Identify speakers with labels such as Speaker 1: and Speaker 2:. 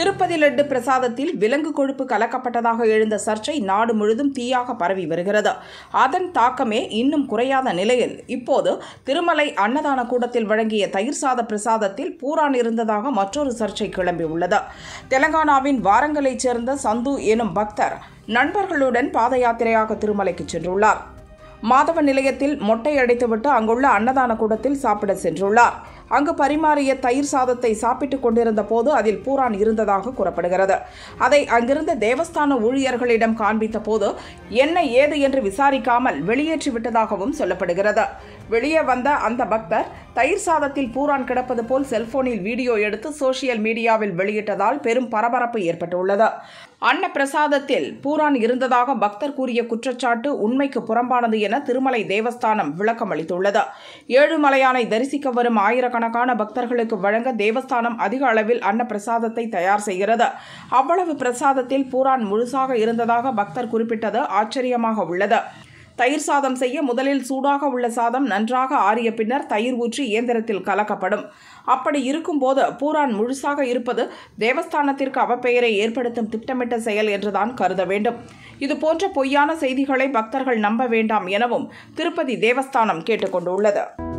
Speaker 1: திருப்பதி லட்டு பிரசாதத்தில் விலங்கு கொழுப்பு கலக்கப்பட்டதாக எழுந்த சர்ச்சை நாடு முழுதும் தீயாக பரவி வருகிறது அதன் தாக்கமே இன்னும் குறையாத நிலையில் இப்போது திருமலை அன்னதான கூடத்தில் வழங்கிய தயிர் சாத பிரசாதத்தில் பூரான் இருந்ததாக மற்றொரு சர்ச்சை கிளம்பியுள்ளது தெலங்கானாவின் வாரங்கலைச் சேர்ந்த சந்து எனும் பக்தர் நண்பர்களுடன் பாத யாத்திரையாக திருமலைக்கு சென்றுள்ளார் மாதவ நிலையத்தில் மொட்டை அடைத்துவிட்டு அங்குள்ள அன்னதான கூடத்தில் சாப்பிட சென்றுள்ளார் அங்கு பரிமாறிய தயிர் சாதத்தை சாப்பிட்டுக் கொண்டிருந்த போது அதில் பூரான் இருந்ததாக கூறப்படுகிறது அதை அங்கிருந்த தேவஸ்தான ஊழியர்களிடம் காண்பித்த போது என்ன ஏது என்று விசாரிக்காமல் வெளியேற்றி விட்டதாகவும் சொல்லப்படுகிறது வெளியே வந்த அந்த பக்தர் தயிர் சாதத்தில் பூரான் கிடப்பது போல் செல்போனில் வீடியோ எடுத்து சோசியல் மீடியாவில் வெளியிட்டதால் பெரும் பரபரப்பு ஏற்பட்டுள்ளது அன்ன பிரசாதத்தில் பூரான் இருந்ததாக பக்தர் கூறிய குற்றச்சாட்டு உண்மைக்கு புறம்பானது என திருமலை தேவஸ்தானம் விளக்கம் அளித்துள்ளது ஏழுமலையானை தரிசிக்க வரும் ஆயிரக்கணக்கான பக்தர்களுக்கு வழங்க தேவஸ்தானம் அதிக அளவில் அன்ன பிரசாதத்தை தயார் செய்கிறது அவ்வளவு பிரசாதத்தில் பூரான் முழுசாக இருந்ததாக பக்தர் குறிப்பிட்டது ஆச்சரியமாக உள்ளது தயிர் சாதம் செய்ய முதலில் சூடாக உள்ள சாதம் நன்றாக ஆறிய பின்னர் தயிர் ஊற்றி இயந்திரத்தில் கலக்கப்படும் அப்படி இருக்கும்போது பூரான் முழுசாக இருப்பது தேவஸ்தானத்திற்கு அவப்பெயரை ஏற்படுத்தும் திட்டமிட்ட செயல் என்றுதான் கருத வேண்டும் இது போன்ற பொய்யான செய்திகளை பக்தர்கள் நம்ப வேண்டாம் எனவும் திருப்பதி தேவஸ்தானம் கேட்டுக்கொண்டுள்ளது